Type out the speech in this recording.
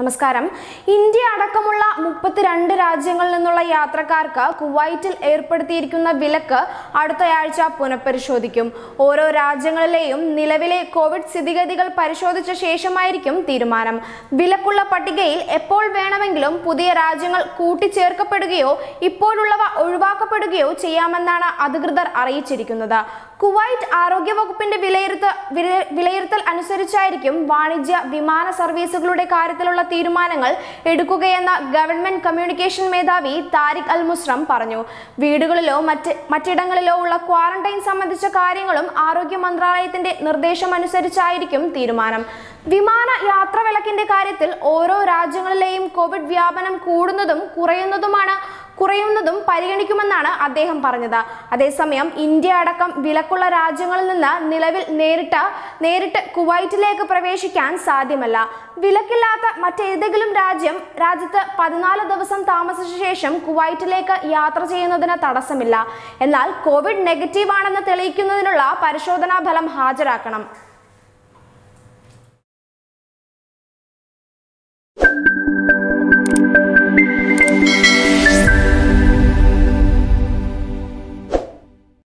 നമസ്കാരം ഇന്ത്യ അടക്കമുള്ള മുപ്പത്തിരണ്ട് രാജ്യങ്ങളിൽ നിന്നുള്ള യാത്രക്കാർക്ക് കുവൈറ്റിൽ ഏർപ്പെടുത്തിയിരിക്കുന്ന വിലക്ക് അടുത്തയാഴ്ച പുനഃപരിശോധിക്കും ഓരോ രാജ്യങ്ങളിലെയും നിലവിലെ കോവിഡ് സ്ഥിതിഗതികൾ പരിശോധിച്ച ശേഷമായിരിക്കും തീരുമാനം വിലക്കുള്ള പട്ടികയിൽ എപ്പോൾ വേണമെങ്കിലും പുതിയ രാജ്യങ്ങൾ കൂട്ടിച്ചേർക്കപ്പെടുകയോ ഇപ്പോഴുള്ളവ ഒഴിവാക്കപ്പെടുകയോ ചെയ്യാമെന്നാണ് അധികൃതർ അറിയിച്ചിരിക്കുന്നത് കുവൈറ്റ് ആരോഗ്യ വകുപ്പിന്റെ വിലയിരുത്ത വില- വിലയിരുത്തൽ അനുസരിച്ചായിരിക്കും വാണിജ്യ വിമാന സർവീസുകളുടെ കാര്യത്തിലുള്ള തീരുമാനങ്ങൾ എടുക്കുകയെന്ന് ഗവൺമെന്റ് കമ്മ്യൂണിക്കേഷൻ മേധാവി താരിഖ് അൽ മുസ്രം പറഞ്ഞു വീടുകളിലോ മറ്റ് മറ്റിടങ്ങളിലോ ഉള്ള ക്വാറന്റൈൻ സംബന്ധിച്ച കാര്യങ്ങളും ആരോഗ്യ മന്ത്രാലയത്തിന്റെ നിർദ്ദേശമനുസരിച്ചായിരിക്കും തീരുമാനം വിമാന യാത്രാവിലക്കിന്റെ കാര്യത്തിൽ ഓരോ രാജ്യങ്ങളിലെയും കോവിഡ് വ്യാപനം കൂടുന്നതും കുറയുന്നതുമാണ് കുറയുന്നതും പരിഗണിക്കുമെന്നാണ് അദ്ദേഹം പറഞ്ഞത് അതേസമയം ഇന്ത്യ അടക്കം വിലക്കുള്ള രാജ്യങ്ങളിൽ നിന്ന് നിലവിൽ നേരിട്ട് നേരിട്ട് കുവൈറ്റിലേക്ക് പ്രവേശിക്കാൻ സാധ്യമല്ല വിലക്കില്ലാത്ത മറ്റേതെങ്കിലും രാജ്യം രാജ്യത്ത് പതിനാല് ദിവസം താമസിച്ച ശേഷം കുവൈറ്റിലേക്ക് യാത്ര ചെയ്യുന്നതിന് തടസ്സമില്ല എന്നാൽ കോവിഡ് നെഗറ്റീവ് ആണെന്ന് തെളിയിക്കുന്നതിനുള്ള പരിശോധനാ ഫലം ഹാജരാക്കണം